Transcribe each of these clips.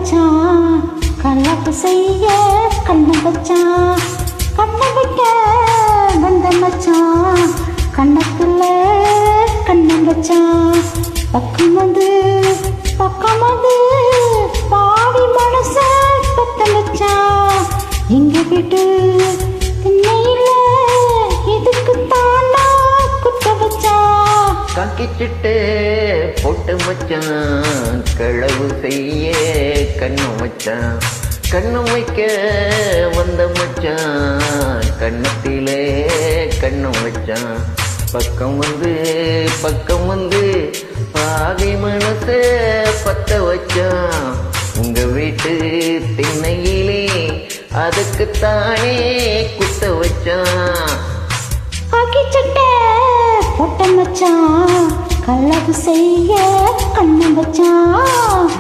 மச்சான் கலப்பு செய்ய கண்ண வச்சான் கண்ண வைக்க வந்த மச்சான் கண்ணத்துல கண்ண வச்சான் பக்கம் வந்து பக்கம் வந்து பாவி மனச பத்த வச்சான் எங்க வீட்டு திண்ணையில இதுக்கு தானா குத்த வச்சான் காக்கிச்சிட்டு போட்டு மச்சான் களவு செய்ய கண்ணு மச்சான் கண்ணு வைக்க வந்த மச்சான் கண்ணத்திலே கண்ணு வச்சான் பக்கம் வந்து பக்கம் வந்து பாவி மனச பத்த வச்சான் உங்க வீட்டு திண்ணையிலே அதுக்குத்தானே குத்த வச்சான் காக்கி சட்டை போட்ட மச்சான் கலவு செய்ய கண்ணு வச்சான்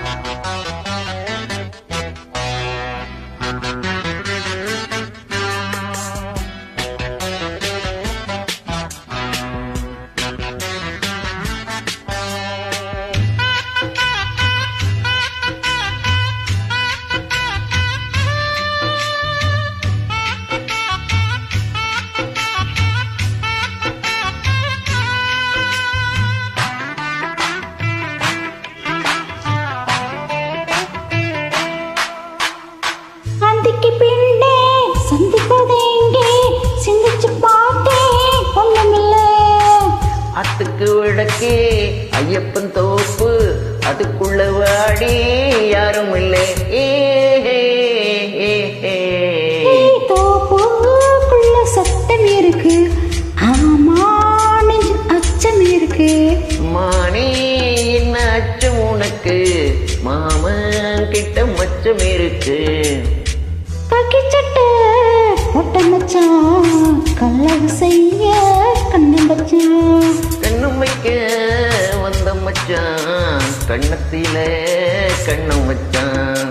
அந்திக்கு பின்னே சந்திப்பது எங்கே சிந்திச்சு பார்த்தேன் ஒண்ணுமில்லை அத்துக்கு விளக்கே ஐயப்பன் தோப்பு அதுக்குள்ள வாடி யாரும் இல்லை ஏ, ஏ, ஏ, ஏ. தோப்புக்குள்ள சத்தம் இருக்கு ஆமா நெஞ்சு அச்சம் இருக்கு மானே என்ன அச்சம் உனக்கு மாமன் கிட்ட மச்சம் இருக்கு காக்கி சட்டை போட்ட மச்சான் கல்லவு செய்ய கண்ணு வச்சான் கண்ணும் வைக்க வந்த மச்சான் கண்ணத்தில கண்ணும் வச்சான்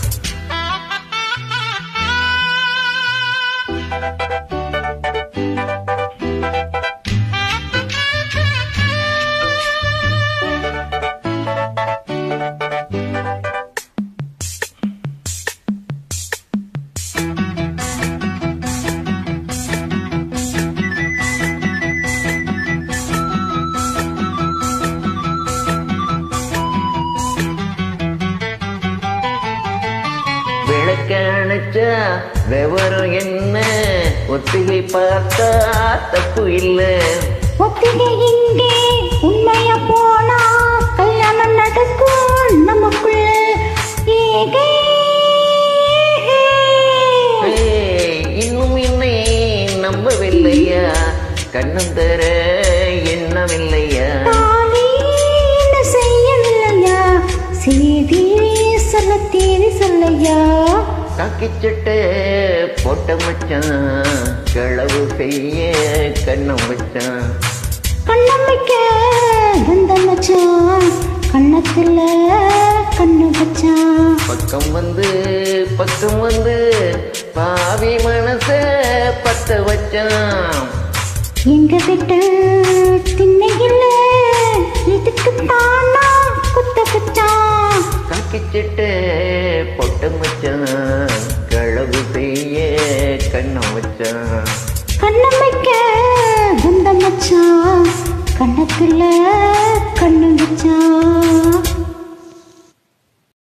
விளக்க அணைச்சா விவரம் என்ன ஒத்திகை பார்த்தா தப்பு இல்லை ஒத்திகை இங்கே உண்மையா போனா கல்யாணம் நடக்கும் நமக்குள்ள ஏகே ஏய், இன்னும் என்னை நம்பவில்லையா கண்ணம் தர எண்ணமில்லையா தானீன செய்யவில்லையா செய்தி சொல்ல தேதி சொல்லையா காக்கிச்சட்டை போட்ட மச்சான் களவு செய்ய கண்ணம் வச்சான் கண்ணம் வைக்க வந்த மச்சான் கண்ணத்துல கண்ணு வச்சான் பக்கம் வந்து பக்கம் வந்து பாவி மனச பத்த வச்சான் எங்க விட்டு திண்ணையில் இதுக்கு தானா குத்த வச்சான் காக்கிச்சிட்டு பொட்ட மச்சான் களவு செய்ய கண்ணம் வச்சான் கண்ணம் வைக்க வந்த மச்சான் கண்ணத்துல கண்ணு வச்சான்